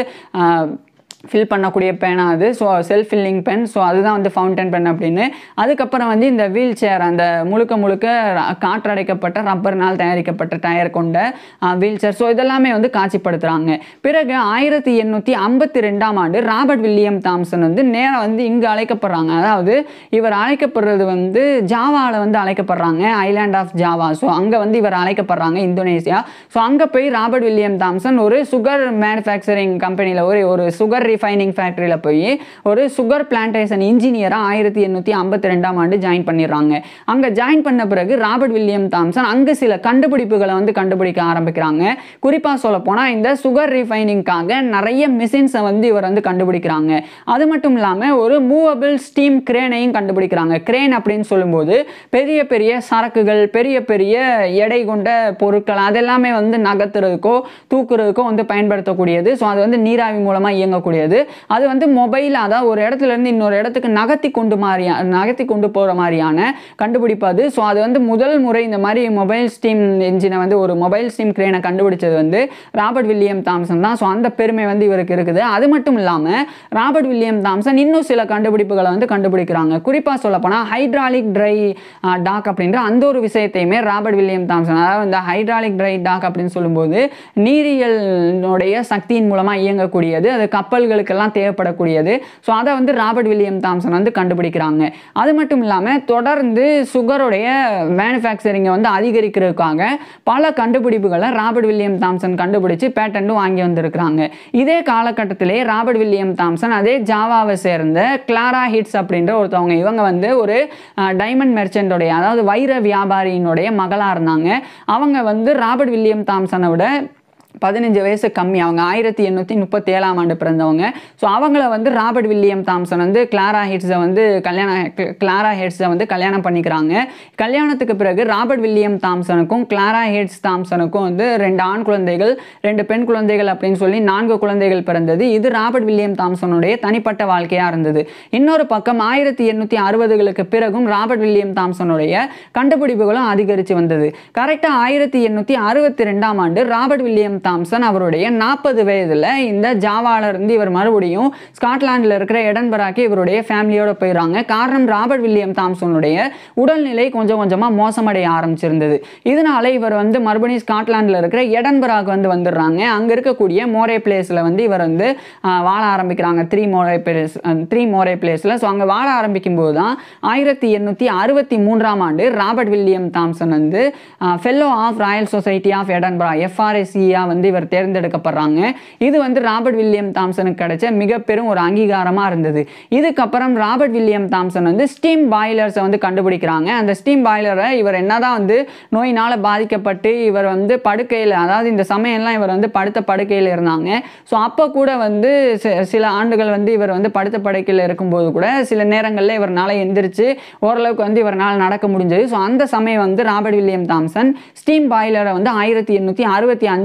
ஃபில் பண்ணக்கூடிய பேனா அது so self filling pen so அதுதான் வந்து ஃபவுண்டன் பென் அப்படின்னு அதுக்கப்புறம் வந்து இந்த வீல் சேர் அந்த முழுக்க முழுக்க ர- காற்றடைக்கப்பட்ட ரப்பர்னால் தயாரிக்கப்பட்ட டயர் கொண்ட வீல் சேர் ஸோ இதெல்லாமே வந்து காட்சிப்படுத்துகிறாங்க பிறகு ஆயிரத்தி எண்ணூற்றி ஐம்பத்தி ரெண்டாம் ஆண்டு ராபர்ட் வில்லியம் தாம்சன் வந்து நேராக வந்து இங்கே அழைக்கப்படுறாங்க அதாவது இவர் அழைக்கப்படுறது வந்து ஜாவாவில் வந்து அழைக்கப்படுறாங்க ஐலாண்ட் ஆஃப் ஜாவா ஸோ அங்கே வந்து இவர் அழைக்கப்படுறாங்க இந்தோனேசியா ஸோ அங்கே போய் ராபர்ட் வில்லியம் தாம்சன் ஒரு சுகர் மேனுஃபேக்சரிங் கம்பெனியில் ஒரு ஒரு சுகர் ரிஃபைனிங் ஃபேக்ட்ரியில் போய் ஒரு சுகர் பிளான்டேஷன் இன்ஜினியராக ஆயிரத்தி எண்ணூற்றி ஐம்பத்தி ரெண்டாம் ஆண்டு ஜாயின் பண்ணிடுறாங்க அங்கே ஜாயின் பண்ண பிறகு ராபர்ட் வில்லியம் தாம்சன் அங்கே சில கண்டுபிடிப்புகளை வந்து கண்டுபிடிக்க ஆரம்பிக்கிறாங்க குறிப்பாக சொல்ல போனால் இந்த சுகர் ரிஃபைனிங்காக நிறைய மிஷின்ஸை வந்து இவர் வந்து கண்டுபிடிக்கிறாங்க அது மட்டும் இல்லாமல் ஒரு மூவபிள் ஸ்டீம் கிரேனையும் கண்டுபிடிக்கிறாங்க கிரேன் அப்படின்னு சொல்லும்போது பெரிய பெரிய சரக்குகள் பெரிய பெரிய எடை கொண்ட பொருட்கள் அதெல்லாமே வந்து நகர்த்துறதுக்கோ தூக்குறதுக்கோ வந்து பயன்படுத்தக்கூடியது ஸோ அது வந்து நீராவி மூலமாக இயங்கக்கூடியது அது வந்து மொபைல் அதாவது ஒரு இடத்துல இருந்து இன்னொரு இடத்துக்கு நகர்த்தி கொண்டு மாதிரியா நகர்த்தி கொண்டு போகிற மாதிரியான கண்டுபிடிப்பு அது ஸோ அது வந்து முதல் முறை இந்த மாதிரி மொபைல் ஸ்டீம் என்ஜினை வந்து ஒரு மொபைல் ஸ்டீம் கிரேனை கண்டுபிடிச்சது வந்து ராபர்ட் வில்லியம் தாம்சன் தான் ஸோ அந்த பெருமை வந்து இவருக்கு இருக்குது அது மட்டும் இல்லாமல் ராபர்ட் வில்லியம் தாம்சன் இன்னும் சில கண்டுபிடிப்புகளை வந்து கண்டுபிடிக்கிறாங்க குறிப்பாக சொல்லப்போனால் ஹைட்ராலிக் ட்ரை டாக் அப்படின்ற அந்த ஒரு விஷயத்தையுமே ராபர்ட் வில்லியம் தாம்சன் அதாவது இந்த ஹைட்ராலிக் ட்ரை டாக் அப்படின்னு சொல்லும்போது நீரியலுடைய சக்தியின் மூலமாக இயங்கக்கூடியது அது கப்பல்களுக்கெல்லாம் தேவைப்படக்கூடியது ஸோ அதை வந்து ராபர்ட் வில்லியம் தாம்சன் வந்து கண்டுபிடிக்கிறாங்க அது மட்டும் இல்லாமல் தொடர்ந்து சுகருடைய மேனுஃபேக்சரிங்கை வந்து அதிகரிக்கிறதுக்காக பல கண்டுபிடிப்புகளை ராபர்ட் வில்லியம் தாம்சன் கண்டுபிடிச்சு பேட்டன்ட்டும் வாங்கி வந்திருக்கிறாங்க இதே காலகட்டத்திலே ராபர்ட் வில்லியம் தாம்சன் அதே ஜாவாவை சேர்ந்த கிளாரா ஹிட்ஸ் அப்படின்ற ஒருத்தவங்க இவங்க வந்து ஒரு டைமண்ட் மெர்ச்சன்டோடைய அதாவது வைர வியாபாரியினுடைய மகளாக இருந்தாங்க அவங்க வந்து ராபர்ட் வில்லியம் தாம்சனை விட பதினஞ்சு வயசு கம்மி அவங்க ஆயிரத்தி எண்ணூற்றி முப்பத்தி ஏழாம் ஆண்டு பிறந்தவங்க ஸோ அவங்கள வந்து ராபர்ட் வில்லியம் தாம்சன் வந்து கிளாரா ஹெட்ஸை வந்து கல்யாணம் க்ள- கிளாரா ஹெட்ஸை வந்து கல்யாணம் பண்ணிக்கிறாங்க கல்யாணத்துக்கு பிறகு ராபர்ட் வில்லியம் தாம்சனுக்கும் கிளாரா ஹெட்ஸ் தாம்சனுக்கும் வந்து ரெண்டு ஆண் குழந்தைகள் ரெண்டு பெண் குழந்தைகள் அப்படின்னு சொல்லி நான்கு குழந்தைகள் பிறந்தது இது ராபர்ட் வில்லியம் தாம்சனுடைய தனிப்பட்ட வாழ்க்கையாக இருந்தது இன்னொரு பக்கம் ஆயிரத்தி எண்ணூற்றி அறுபதுகளுக்கு பிறகும் ராபர்ட் வில்லியம் தாம்சனுடைய கண்டுபிடிப்புகளும் அதிகரித்து வந்தது கரெக்டாக ஆயிரத்தி எண்ணூற்றி அறுபத்தி ரெண்டாம் ஆண்டு ராபர்ட் வில்லியம் தாம்சன் அவருடைய நாற்பது வயதில் இந்த ஜாவால இருந்து இவர் மறுபடியும் ஸ்காட்லாண்டில் இருக்கிற எடன்பராக்கு இவருடைய ஃபேமிலியோட போயிடுறாங்க காரணம் ராபர்ட் வில்லியம் தாம்சனுடைய உடல்நிலை கொஞ்சம் கொஞ்சமாக மோசமடைய ஆரம்பிச்சிருந்தது இதனால இவர் வந்து மறுபடியும் ஸ்காட்லாண்டில் இருக்கிற எடன்பராக்கு வந்து வந்துடுறாங்க அங்கே இருக்கக்கூடிய மோரே பிளேஸில் வந்து இவர் வந்து ஆஹ், வாழ ஆரம்பிக்கிறாங்க three more place three more பிளேஸில் ஸோ அங்கே வாழ ஆரம்பிக்கும் போது தான் ஆயிரத்தி எண்ணூற்றி அறுபத்தி மூன்றாம் ஆண்டு ராபர்ட் வில்லியம் தாம்சன் வந்து fellow of royal society of Edinburgh எஃப்ஆர்எஸ்சியா வந்து இவர் தேர்ந்தெடுக்கப்படுறாங்க இது வந்து ராபர்ட் வில்லியம் தாம்சனுக்கு கிடைச்ச மிக பெரும் ஒரு அங்கீகாரமாக இருந்தது இதுக்கப்புறம் ராபர்ட் வில்லியம் தாம்சன் வந்து ஸ்டீம் பாய்லர்ஸை வந்து கண்டுபிடிக்கிறாங்க அந்த ஸ்டீம் பாய்லரை இவர் என்னதான் வந்து நோயினால் பாதிக்கப்பட்டு இவர் வந்து படுக்கையில் அதாவது இந்த சமயம்லாம் இவர் வந்து படுத்த படுக்கையில் இருந்தாங்க ஸோ அப்போ கூட வந்து சி- சில ஆண்டுகள் வந்து இவர் வந்து படுத்த படுக்கையில் இருக்கும்போது கூட சில நேரங்களில் இவர்னால எந்திரிச்சு ஓரளவுக்கு வந்து இவரால் நடக்க முடிஞ்சது ஸோ அந்த சமயம் வந்து ராபர்ட் வில்லியம் தாம்சன் ஸ்டீம் பாய்லரை வந்து ஆயிரத்தி எண்ணூற்றி அறுபத்தி அஞ்சாம் ஆண்டு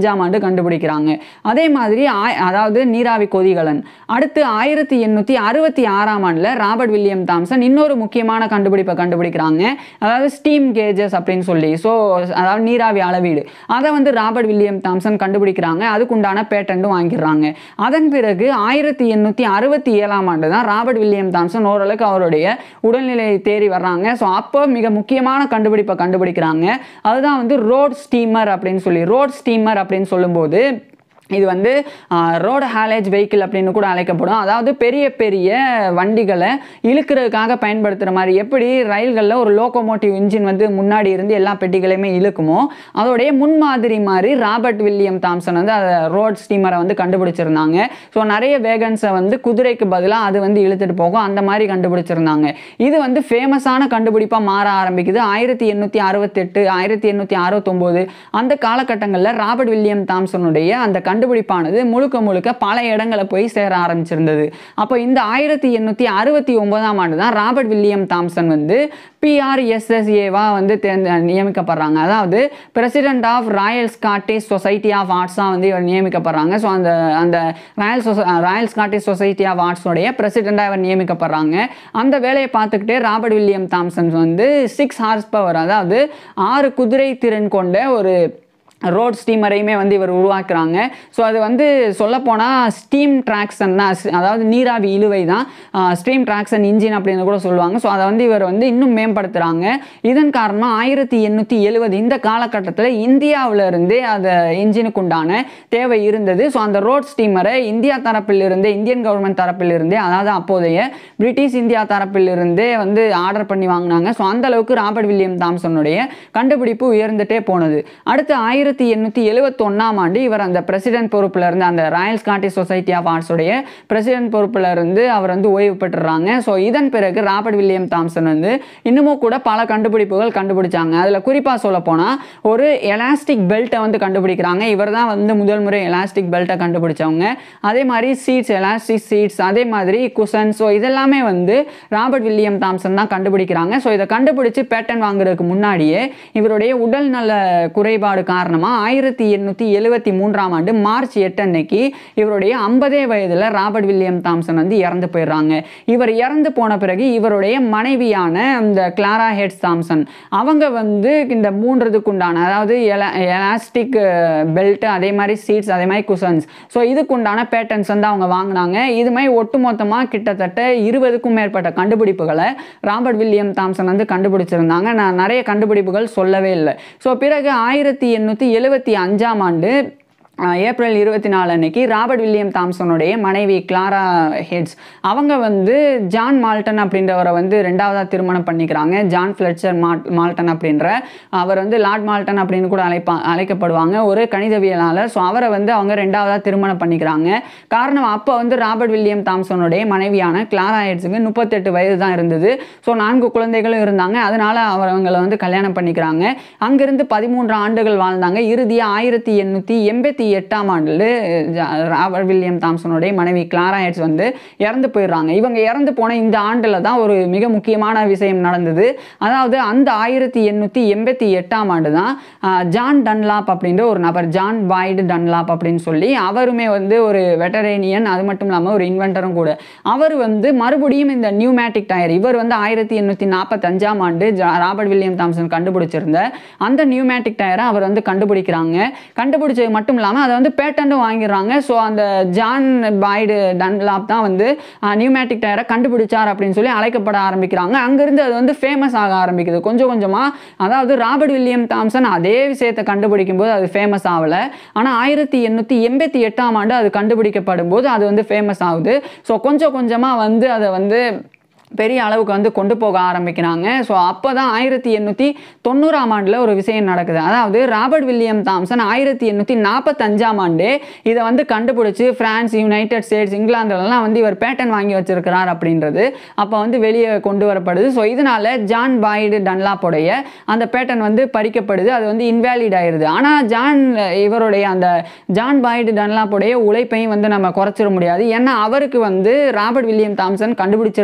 கண்டுபிடிக்கிறாங்க அதே மாதிரி ஆய்- அதாவது நீராவி கொதிகலன் அடுத்து ஆயிரத்தி எண்ணூற்றி அறுபத்தி ஆறாம் ஆண்டில் ராபர்ட் வில்லியம் தாம்சன் இன்னொரு முக்கியமான கண்டுபிடிப்பை கண்டுபிடிக்கிறாங்க அதாவது ஸ்டீம் கேஜஸ் அப்படின்னு சொல்லி ஸோ அதாவது நீராவி அளவீடு அதை வந்து ராபர்ட் வில்லியம் தாம்சன் கண்டுபிடிக்கிறாங்க அதுக்குண்டான பேட்டன்ட்டும் வாங்கிடுறாங்க அதன் பிறகு ஆயிரத்தி எண்ணூற்றி அறுபத்தி ஏழாம் ஆண்டு தான் ராபர்ட் வில்லியம் தாம்சன் ஓரளவுக்கு அவருடைய உடல்நிலை தேறி வர்றாங்க ஸோ அப்போ மிக முக்கியமான கண்டுபிடிப்பை கண்டுபிடிக்கிறாங்க அதுதான் வந்து ரோட் ஸ்டீமர் அப்படின்னு சொல்லி ரோட் ஸ்டீமர் அப்படின்னு சொல்லும்போது இது வந்து ரோடு ஹேலேஜ் வெஹிக்கிள் அப்படின்னு கூட அழைக்கப்படும் அதாவது பெரிய பெரிய வண்டிகளை இழுக்கிறதுக்காக பயன்படுத்துகிற மாதிரி எப்படி ரயில்களில் ஒரு லோகோமோட்டிவ் இன்ஜின் வந்து முன்னாடி இருந்து எல்லா பெட்டிகளையுமே இழுக்குமோ அதோடைய முன்மாதிரி மாதிரி ராபர்ட் வில்லியம் தாம்சன் வந்து அதை ரோட் ஸ்டீமரை வந்து கண்டுபிடிச்சிருந்தாங்க ஸோ நிறைய வேகன்ஸை வந்து குதிரைக்கு பதிலாக அது வந்து இழுத்துட்டு போகும் அந்த மாதிரி கண்டுபிடிச்சிருந்தாங்க இது வந்து ஃபேமஸான கண்டுபிடிப்பாக மாற ஆரம்பிக்குது ஆயிரத்தி எண்ணூற்றி அறுபத்தெட்டு ஆயிரத்தி எண்ணூற்றி அறுபத்தொம்போது அந்த காலகட்டங்களில் ராபர்ட் வில்லியம் தாம்சனுடைய அந்த கண்டுபிடிப்பானது முழுக்க முழுக்க பல இடங்களை போய் சேர ஆரம்பிச்சிருந்தது அப்போ இந்த ஆயிரத்தி எண்ணூற்றி அறுபத்தி ஒன்பதாம் ஆண்டு தான் ராபர்ட் வில்லியம் தாம்சன் வந்து பிஆர்எஸ்எஸ்ஏவா வந்து தேர்ந்த நியமிக்கப்படுறாங்க அதாவது president of royal Scottish society of ஆர்ட்ஸாக வந்து இவர் நியமிக்கப்படுறாங்க ஸோ அந்த அந்த ராயல் சொச ராயல் ஸ்காட்டிஷ் சொசைட்டி ஆஃப் ஆர்ட்ஸோடைய பிரசிடெண்ட்டாக இவர் நியமிக்கப்படுறாங்க அந்த வேலையை பார்த்துக்கிட்டே ராபர்ட் வில்லியம் தாம்சன் வந்து சிக்ஸ் ஹார்ஸ் பவர் அதாவது ஆறு குதிரை திறன் கொண்ட ஒரு ரோட் ஸ்டீமரையுமே வந்து இவர் உருவாக்குறாங்க ஸோ அது வந்து சொல்லப்போனால் ஸ்டீம் ட்ராக்ஷன் தான் ஸ்- அதாவது நீராவி இழுவை தான் ஸ்டீம் ட்ராக்ஷன் இன்ஜின் அப்படின்னு கூட சொல்லுவாங்க ஸோ அதை வந்து இவர் வந்து இன்னும் மேம்படுத்துகிறாங்க இதன் காரணமாக ஆயிரத்தி எண்ணூற்றி எழுபது இந்த காலகட்டத்தில் இந்தியாவுல இருந்தே அந்த இன்ஜினுக்கு உண்டான தேவை இருந்தது ஸோ அந்த ரோட் ஸ்டீமரை இந்தியா தரப்பில் இருந்தே இந்தியன் கவர்மெண்ட் தரப்பில் இருந்தே அதாவது அப்போதைய பிரிட்டிஷ் இந்தியா தரப்பில் இருந்தே வந்து ஆர்டர் பண்ணி வாங்கினாங்க ஸோ அந்த அளவுக்கு ராபர்ட் வில்லியம் தாம்சனுடைய கண்டுபிடிப்பு உயர்ந்துட்டே போனது அடுத்து ஆயிரத்தி எண்ணூற்றி எழுபத்தொன்னாம் ஆண்டு இவர் அந்த பிரசிடென்ட் பொறுப்புல இருந்து அந்த ராயல் ஸ்காட்டிஷ் சொசைட்டி ஆஃப் ஆர்ட்ஸுடைய பிரசிடென்ட் பொறுப்புல இருந்து அவர் வந்து ஓய்வு பெற்றுறாங்க ஸோ இதன் பிறகு ராபர்ட் வில்லியம் தாம்சன் வந்து இன்னமும் கூட பல கண்டுபிடிப்புகள் கண்டுபிடிச்சாங்க அதில் குறிப்பாக சொல்ல போனால் ஒரு எலாஸ்டிக் பெல்ட்டை வந்து கண்டுபிடிக்கிறாங்க இவர் தான் வந்து முதல் முறை எலாஸ்டிக் பெல்ட்டை கண்டுபிடிச்சவங்க அதே மாதிரி சீட்ஸ் எலாஸ்டிக் சீட்ஸ் அதே மாதிரி குஷன் ஸோ இதெல்லாமே வந்து ராபர்ட் வில்லியம் தாம்சன் தான் கண்டுபிடிக்கிறாங்க ஸோ இதை கண்டுபிடிச்சு பேட்டன் வாங்குறதுக்கு முன்னாடியே இவருடைய உடல் நல குறைபாடு காரணமாக ஆயிரத்தி எண்ணூற்றி எழுபத்தி மூன்றாம் ஆண்டு மார்ச் எட்டு அன்னைக்கு இவருடைய ஐம்பதே வயதில் ராபர்ட் வில்லியம் தாம்சன் வந்து இறந்து போயிடுறாங்க இவர் இறந்து போன பிறகு இவருடைய மனைவியான இந்த கிளாரா ஹெட்ஸ் தாம்சன் அவங்க வந்து இந்த மூன்றுக்கு உண்டான அதாவது எலாஸ்டிக் பெல்ட் அதே மாதிரி சீட்ஸ் அதே மாதிரி குஷன்ஸ் ஸோ இதுக்குண்டான பேட்டர்ன்ஸ் வந்து அவங்க வாங்கினாங்க இது மாதிரி ஒட்டுமொத்தமாக கிட்டத்தட்ட இருபதுக்கும் மேற்பட்ட கண்டுபிடிப்புகளை ராபர்ட் வில்லியம் தாம்சன் வந்து கண்டுபிடிச்சிருந்தாங்க நான் நிறைய கண்டுபிடிப்புகள் சொல்லவே இல்லை ஸோ பிறகு ஆயிரத்தி எண்ணூற்றி எழுபத்தி அஞ்சாம் ஆண்டு ஆஹ் ஏப்ரல் இருபத்தி நாலு அன்னைக்கு ராபர்ட் வில்லியம் தாம்சனுடைய மனைவி கிளாரா ஹெட்ஸ் அவங்க வந்து ஜான் மால்டன் அப்படின்றவரை வந்து ரெண்டாவதாக திருமணம் பண்ணிக்கிறாங்க ஜான் ஃப்ளெச்சர் மால் மால்டன் அப்படின்ற அவர் வந்து லார்ட் மால்டன் அப்படின்னு கூட அழைப்பா அழைக்கப்படுவாங்க ஒரு கணிதவியலாளர் ஸோ அவரை வந்து அவங்க ரெண்டாவதாக திருமணம் பண்ணிக்கிறாங்க காரணம் அப்போ வந்து ராபர்ட் வில்லியம் தாம்சனுடைய மனைவியான கிளாரா ஹெட்ஸுக்கு முப்பத்தெட்டு வயது தான் இருந்தது ஸோ நான்கு குழந்தைகளும் இருந்தாங்க அதனால அவர் அவங்கள வந்து கல்யாணம் பண்ணிக்கிறாங்க அங்கிருந்து பதிமூன்று ஆண்டுகள் வாழ்ந்தாங்க இறுதியாக ஆயிரத்தி எண்ணூற்றி எண்பத்தி எட்டாம் ஆண்டில் ராபர்ட் வில்லியம் தாம்சனுடைய மனைவி கிளாரா ஹெட்ஸ் வந்து இறந்து போயிடுறாங்க இவங்க இறந்து போன இந்த ஆண்டில் தான் ஒரு மிக முக்கியமான விஷயம் நடந்தது அதாவது அந்த ஆயிரத்தி எண்ணூற்றி எண்பத்தி எட்டாம் ஆண்டு தான் ஆஹ், ஜான் டன்லாப் அப்படின்ற ஒரு நபர் ஜான் பாய்டு டன்லாப் அப்படின்னு சொல்லி அவருமே வந்து ஒரு வெட்டரேனியன் அது மட்டும் இல்லாமல் ஒரு இன்வென்டரும் கூட அவர் வந்து மறுபடியும் இந்த நியூமேட்டிக் டயர் இவர் வந்து ஆயிரத்தி எண்ணூற்றி நாற்பத்தஞ்சாம் ஆண்டு ஜா- ராபர்ட் வில்லியம் தாம்சன் கண்டுபிடிச்சிருந்த அந்த நியூமேட்டிக் டயரை அவர் வந்து கண்டுபிடிக்கிறாங்க கண்டுபிடிச்சது மட்டும் இல்லாமல் அதை வந்து பேட்டன்ட்டும் வாங்கிடுறாங்க ஸோ அந்த ஜான் பாய்டு டன்லாப் தான் வந்து நியூமேட்டிக் டயரை கண்டுபிடிச்சார் அப்படின்னு சொல்லி அழைக்கப்பட ஆரம்பிக்கிறாங்க அங்கிருந்து அது வந்து ஃபேமஸ் ஆக ஆரம்பிக்குது கொஞ்சம் கொஞ்சமாக அதாவது ராபர்ட் வில்லியம் தாம்சன் அதே விஷயத்தை கண்டுபிடிக்கும் போது அது ஃபேமஸ் ஆகலை ஆனால் ஆயிரத்தி எண்ணூற்றி எண்பத்தி எட்டாம் ஆண்டு அது கண்டுபிடிக்கப்படும் போது அது வந்து ஃபேமஸ் ஆகுது ஸோ கொஞ்சம் கொஞ்சமாக வந்து அதை வந்து பெரிய அளவுக்கு வந்து கொண்டு போக ஆரம்பிக்கிறாங்க ஸோ அப்போ தான் ஆயிரத்தி எண்ணூற்றி தொண்ணூறாம் ஆண்டில் ஒரு விஷயம் நடக்குது அதாவது ராபர்ட் வில்லியம் தாம்சன் ஆயிரத்தி எண்ணூற்றி நாற்பத்தஞ்சாம் ஆண்டு இதை வந்து கண்டுபிடிச்சி பிரான்ஸ் யுனைடெட் ஸ்டேட்ஸ் இங்கிலாந்துலலாம் வந்து இவர் பேட்டன் வாங்கி வச்சிருக்கிறார் அப்படின்றது அப்போ வந்து வெளியே கொண்டு வரப்படுது ஸோ இதனால ஜான் பாய்டு டன்லாப்போடைய அந்த பேட்டன் வந்து பறிக்கப்படுது அது வந்து இன்வேலிட் ஆயிருது ஆனால் ஜான் இவருடைய அந்த ஜான் பாய்டு டன்லாப்போடைய உழைப்பையும் வந்து நம்ம குறைச்சிட முடியாது ஏன்னா அவருக்கு வந்து ராபர்ட் வில்லியம் தாம்சன் கண்டுபிடிச்சிருந்ததே தெரியும்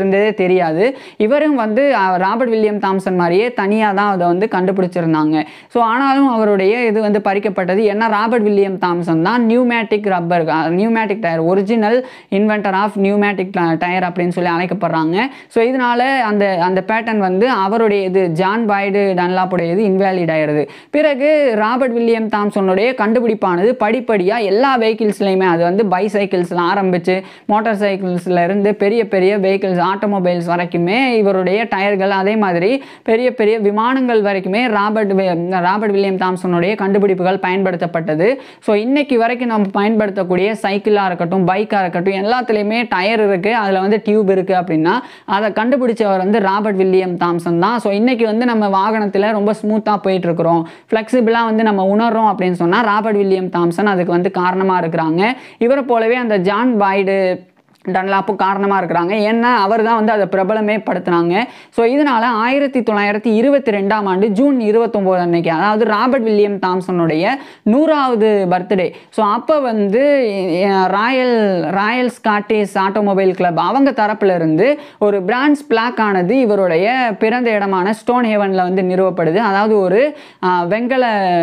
தெரியாது இவரும் வந்து அஹ், ராபர்ட் வில்லியம் தாம்சன் மாதிரியே தனியாக தான் அதை வந்து கண்டுபிடிச்சிருந்தாங்க ஸோ ஆனாலும் அவருடைய இது வந்து பறிக்கப்பட்டது ஏன்னா ராபர்ட் வில்லியம் தாம்சன் தான் pneumatic rubber pneumatic tyre original inventor of pneumatic tyre அப்படின்னு சொல்லி அழைக்கப்படுறாங்க ஸோ இதனால அந்த அந்த பேட்டன் வந்து அவருடைய இது ஜான் பாய்டு டன்லாப்புடைய இது இன்வேலிட் ஆயிடுது பிறகு ராபர்ட் வில்லியம் தாம்சனுடைய கண்டுபிடிப்பானது படிப்படியாக எல்லா வெஹிக்கிள்ஸ்லையுமே அது வந்து பைசைக்கிள்ஸில் ஆரம்பித்து மோட்டார் சைக்கிள்ஸில் இருந்து பெரிய பெரிய வெஹிக்கிள்ஸ் ஆட்டோமொபைல்ஸ் வரைக்குமே இவருடைய டயர்கள் அதே மாதிரி பெரிய பெரிய விமானங்கள் வரைக்குமே ராபர்ட் வி- ராபர்ட் வில்லியம் தாம்சனுடைய கண்டுபிடிப்புகள் பயன்படுத்தப்பட்டது ஸோ இன்னைக்கு வரைக்கும் நம்ம பயன்படுத்தக்கூடிய சைக்கிளாக இருக்கட்டும் பைக்காக இருக்கட்டும் எல்லாத்துலேயுமே டயர் இருக்குது அதில் வந்து டியூப் இருக்குது அப்படின்னா அதை கண்டுபிடிச்சவர் வந்து ராபர்ட் வில்லியம் தாம்சன் தான் ஸோ இன்னைக்கு வந்து நம்ம வாகனத்தில் ரொம்ப ஸ்மூத்தாக போயிட்டு இருக்கிறோம் ஃப்ளெக்சிபிளாக வந்து நம்ம உணர்றோம் அப்படின்னு சொன்னால் ராபர்ட் வில்லியம் தாம்சன் அதுக்கு வந்து காரணமாக இருக்கிறாங்க இவரை போலவே அந்த ஜான் பாய்டு டன்லாப்பும் காரணமாக இருக்கிறாங்க ஏன்னா அவர் தான் வந்து அதை பிரபலமே படுத்துனாங்க ஸோ இதனால் ஆயிரத்தி தொள்ளாயிரத்தி இருபத்தி ரெண்டாம் ஆண்டு ஜூன் இருபத்தொம்போது அன்னைக்கு அதாவது ராபர்ட் வில்லியம் தாம்சனுடைய நூறாவது பர்த்டே ஸோ அப்போ வந்து அஹ், royal royal Scottish automobile club அவங்க தரப்புல இருந்து ஒரு பிரான்ஸ் பிளாக் ஆனது இவருடைய பிறந்த இடமான ஸ்டோன் ஹேவனில் வந்து நிறுவப்படுது அதாவது ஒரு அஹ், வெங்கல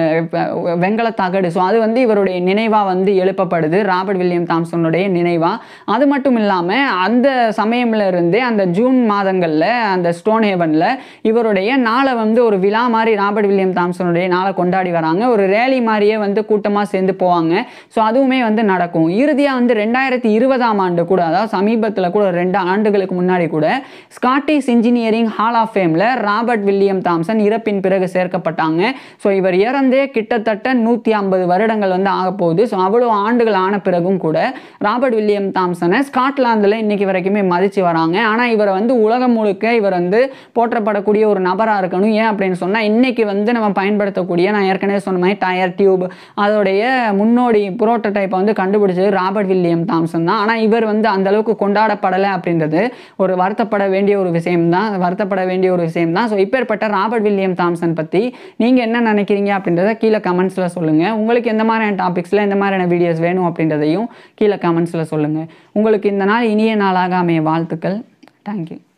வெங்கல தகடு ஸோ அது வந்து இவருடைய நினைவாக வந்து எழுப்பப்படுது ராபர்ட் வில்லியம் தாம்சனுடைய நினைவாக அது மட்டும் இல்லாமல் அந்த சமயம்ல இருந்தே அந்த ஜூன் மாதங்களில் அந்த ஸ்டோன் ஹேவனில் இவருடைய நாளை வந்து ஒரு விழா மாதிரி ராபர்ட் வில்லியம் தாம்சனுடைய நாளை கொண்டாடி வராங்க ஒரு ரேலி மாதிரியே வந்து கூட்டமாக சேர்ந்து போவாங்க ஸோ அதுவுமே வந்து நடக்கும் இறுதியாக வந்து ரெண்டாயிரத்தி இருபதாம் ஆண்டு கூட அதாவது சமீபத்தில் கூட ஒரு ரெண்டு ஆண்டுகளுக்கு முன்னாடி கூட ஸ்காட்டிஷ் இன்ஜினியரிங் ஹால் ஆஃப் ஃபேமில் ராபர்ட் வில்லியம் தாம்சன் இறப்பின் பிறகு சேர்க்கப்பட்டாங்க ஸோ இவர் இறந்தே கிட்டத்தட்ட நூற்றி ஐம்பது வருடங்கள் வந்து ஆக போகுது ஸோ அவ்வளோ ஆண்டுகள் ஆன பிறகும் கூட ராபர்ட் வில்லியம் தாம்சனை ஸ்காட்லாந்தில் இன்னைக்கு வரைக்குமே மதித்து வராங்க ஆனால் இவரை வந்து உலகம் முழுக்க இவர் வந்து போற்றப்படக்கூடிய ஒரு நபராக இருக்கணும் ஏன் அப்படின்னு சொன்னால் இன்னைக்கு வந்து நம்ம பயன்படுத்தக்கூடிய நான் ஏற்கனவே சொன்ன மாதிரி டயர் டியூப் அதோடைய முன்னோடி புரோட்டோடைப்பை வந்து கண்டுபிடிச்சது ராபர்ட் வில்லியம் தாம்சன் தான் ஆனால் இவர் வந்து அந்த அளவுக்கு கொண்டாடப்படலை அப்படின்றது ஒரு வருத்தப்பட வேண்டிய ஒரு விஷயம் தான் வருத்தப்பட வேண்டிய ஒரு விஷயம் தான் ஸோ இப்பேற்பட்ட ராபர்ட் வில்லியம் தாம்சன் பற்றி நீங்கள் என்ன நினைக்கிறீங்க அப்படின்றத கீழே கமெண்ட்ஸில் சொல்லுங்கள் உங்களுக்கு எந்த மாதிரியான டாபிக்ஸில் எந்த மாதிரியான வீடியோஸ் வேணும் அப்படின்றதையும் கீழே கமெண்ட்ஸில் சொல்லுங்கள் உங்களுக்கு இந்த நாள் இனிய நாளாக அமைய வாழ்த்துக்கள் தேங்க்யூ